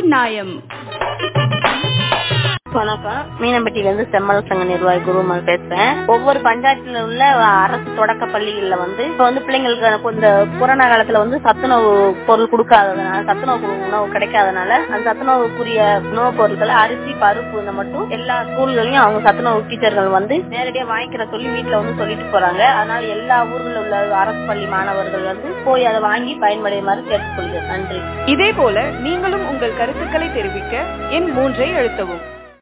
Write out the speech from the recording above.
நியாயம் வணக்கம் மீனம்பட்டியில இருந்து செம்மல் சங்க நிர்வாகி குருமல் பேசுறேன் ஒவ்வொரு பஞ்சாயத்துல உள்ள அரசு தொடக்க பள்ளிகள்ல வந்து இப்ப வந்து பிள்ளைங்களுக்கு இந்த கொரோனா காலத்துல வந்து சத்துணவு பொருள் கொடுக்காததுனால சத்துணவு உணவு கிடைக்காதனால அந்த சத்துணவுக்குரிய உணவுப் பொருட்களை அரிசி பருப்பு இந்த மட்டும் எல்லா ஸ்கூல்களையும் அவங்க சத்துணவு டீச்சர்கள் வந்து நேரடியா வாங்கிக்கிற சொல்லி வீட்டுல வந்து சொல்லிட்டு போறாங்க அதனால எல்லா ஊர்ல உள்ள அரசு பள்ளி மாணவர்கள் வந்து போய் அதை வாங்கி பயன்படுமாறு கேட்டுக்கொள்கிறேன் நன்றி இதே போல நீங்களும் உங்கள் கருத்துக்களை தெரிவிக்க எண் மூன்றை அழுத்தவும்